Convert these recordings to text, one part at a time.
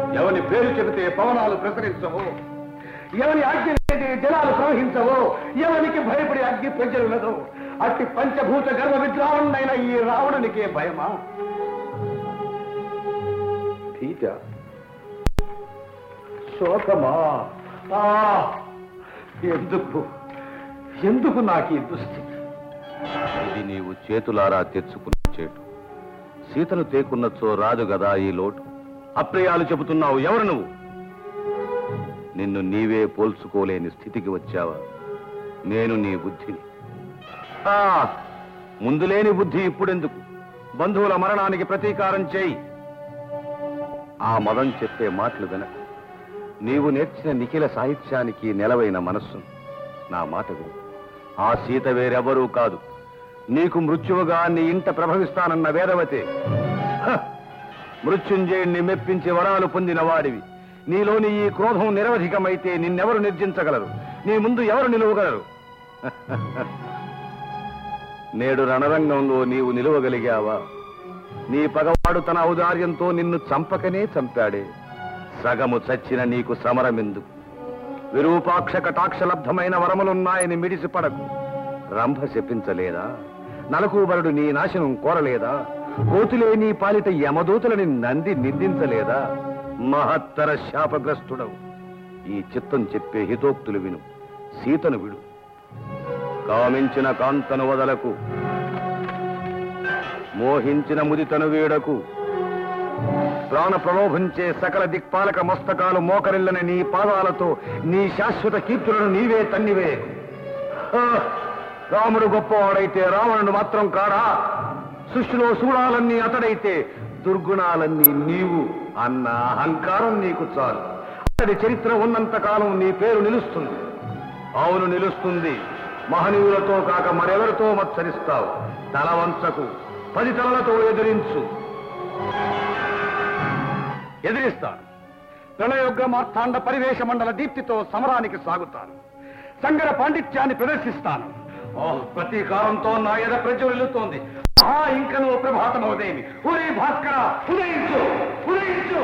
ఎవని పేరు చెబితే పవనాలు ప్రసరించవో ఎవని ఆజ్ఞ లేని జలాలు ప్రవహించవో ఎవనికి భయపడి అగ్ని ప్రజలున్నదో అట్టి పంచభూత గర్వ విద్రావణుడైన ఈ రావణునికే భయమా భీత శోకమా ఆ, ఎందుకు ఎందుకు నాకు ఈ దుస్థితి ఇది నీవు చేతులారా తెచ్చుకున్న చేటు సీతను తేకున్నచో రాదు గదా ఈ లోటు అప్రయాలు చెబుతున్నావు ఎవరు నువ్వు నిన్ను నీవే పోల్చుకోలేని స్థితికి వచ్చావా నేను నీ బుద్ధిని ఆ, ముందులేని బుద్ధి ఇప్పుడెందుకు బంధువుల మరణానికి ప్రతీకారం చేయి ఆ మదం చెప్పే మాటలు వినక నీవు నేర్చిన నిఖిల సాహిత్యానికి నెలవైన మనస్సు నా మాట విను ఆ సీత వేరెవరూ కాదు నీకు మృత్యువుగా నీ ఇంట ప్రభవిస్తానన్న వేదవతే హ! మృత్యుంజయుణ్ణి మెప్పించి వరాలు పొందిన వాడివి నీలోని ఈ క్రోధం నిరవధికమైతే నిన్నెవరు నిర్జించగలరు నీ ముందు ఎవరు నిలువగలరు నేడు రణరంగంలో నీవు నిలువగలిగావా నీ పగవాడు తన ఔదార్యంతో నిన్ను చంపకనే చంపాడే సగము చచ్చిన నీకు సమరమెందుకు విరూపాక్ష కటాక్షలబ్ధమైన వరములున్నాయని మిడిసిపడకు రంభ శపించలేదా నలకూబరుడు నీ నాశనం కోరలేదా కోతులే నీ పాలిట యమదూతలని నంది నిందించలేదా మహత్తర శాపగ్రస్తుడవు ఈ చిత్తం చెప్పే హితోక్తులు విను సీతను విడు కామించిన కాంతను వదలకు మోహించిన ముదితను వీడకు ప్రాణ ప్రలోభించే సకల దిక్పాలక మస్తకాలు మోకరిల్లని నీ పాదాలతో నీ శాశ్వత కీర్తులను నీవే తన్నివే ఆ, రాముడు గొప్పవాడైతే రావణుడు మాత్రం కాడా సృష్టిలో చూడాలన్నీ అతడైతే దుర్గుణాలన్నీ నీవు అన్న అహంకారం నీకు చాలు అతడి చరిత్ర ఉన్నంత కాలం నీ పేరు నిలుస్తుంది అవును నిలుస్తుంది మహనీయులతో కాక మరెవరితో మత్సరిస్తావు తల వంచకు పది తలలతో ఎదిరించు ఎదిరిస్తాను ప్రళయోగ్ర మార్తాండ పరివేశ మండల దీప్తితో సమరానికి సాగుతాను సంగర పాండిత్యాన్ని ప్రదర్శిస్తాను ఓ ప్రతీకారంతో నా ఎద ప్రజ్వలిల్లుతోంది ఆ ఇంకను ప్రభాతమోదేవి ఉదయ భాస్కర ఉదయించు ఉదయించు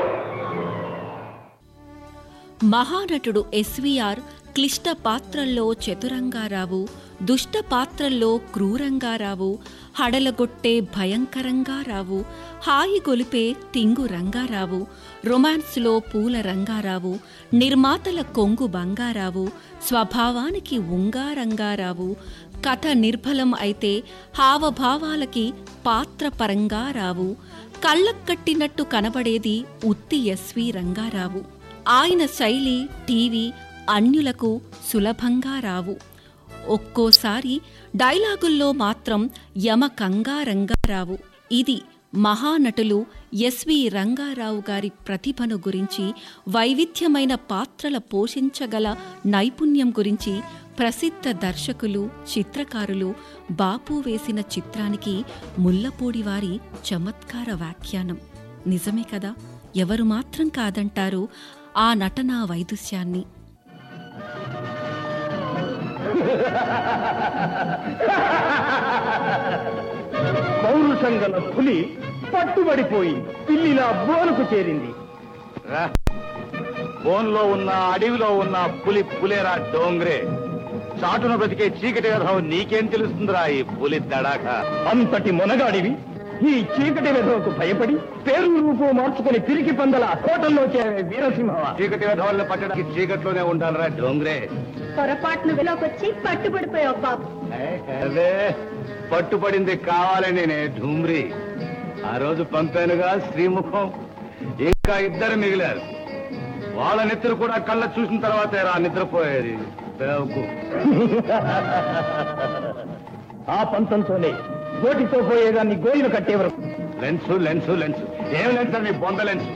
మహానటుడు ఎస్వీఆర్ క్లిష్ట పాత్రల్లో చతురంగారావు దుష్ట పాత్రల్లో క్రూరంగారావు హడలగొట్టే భయంకరంగా రావు హాయి గొలిపే తింగు రంగారావు రొమాన్స్లో పూల రంగారావు నిర్మాతల కొంగు బంగారావు స్వభావానికి ఉంగారంగారావు కథ నిర్భలం అయితే హావభావాలకి పాత్ర పరంగా రావు కళ్ళక్కట్టినట్టు కనబడేది ఉత్తి ఎస్వి రంగారావు ఆయన శైలి టీవీ అన్యులకు సులభంగా రావు ఒక్కోసారి డైలాగుల్లో మాత్రం యమ కంగారంగారావు ఇది మహానటులు ఎస్వి రంగారావు గారి ప్రతిభను గురించి వైవిధ్యమైన పాత్రల పోషించగల నైపుణ్యం గురించి ప్రసిద్ధ దర్శకులు చిత్రకారులు బాపు వేసిన చిత్రానికి ముల్లపూడి వారి చమత్కార వ్యాఖ్యానం నిజమే కదా ఎవరు మాత్రం కాదంటారు ఆ నటనా వైదుష్యాన్ని పౌరుషంగల పులి పట్టుబడిపోయి పిల్లిలా బోనుకు చేరింది బోన్లో ఉన్న అడవిలో ఉన్న పులి పులేరా డోంగ్రే చాటున బ్రతికే చీకటి కథ నీకేం తెలుస్తుందిరా ఈ పులి తడాక అంతటి మొనగాడివి ఈ చీకటి వెధవకు భయపడి పేరు రూపు మార్చుకుని తిరిగి పందల హోటల్లో చేరే వీరసింహ చీకటి కథ పట్టడానికి చీకట్లోనే ఉండాలిరా డోంగ్రే పొరపాటును వెలోకొచ్చి పట్టుబడిపోయావు బాబు అదే పట్టుపడింది కావాలని నే ఢూమ్రి ఆ రోజు పంపానుగా శ్రీముఖం ఇంకా ఇద్దరు మిగిలారు వాళ్ళ నిద్ర కూడా కళ్ళ చూసిన తర్వాతే రా నిద్రపోయేది బేవకు ఆ పంతంతోనే గోటితో పోయేదాన్ని గోయిలు కట్టే వరకు లెన్స్ లెన్స్ లెన్స్ ఏం లెన్స్ అని బొంద లెన్స్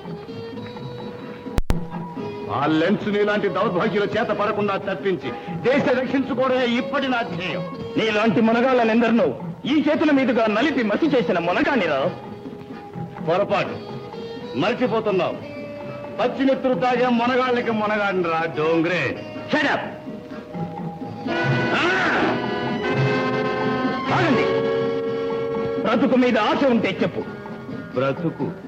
ఆ లెన్స్ నీలాంటి దౌర్భాగ్యుల చేత పడకుండా తప్పించి దేశ రక్షించుకోవడమే ఇప్పటి నా ధ్యేయం నీలాంటి మునగాళ్ళనెందరినో ఈ చేతుల మీదుగా నలిపి మసి చేసిన మునగానిరా పొరపాటు మర్చిపోతున్నావు పచ్చిమిత్రుడు తాగే మొనగాళ్ళకి మొనగాడిని రా డోంగ్రే షడప్ ఆగండి బ్రతుకు మీద ఆశ ఉంటే చెప్పు బ్రతుకు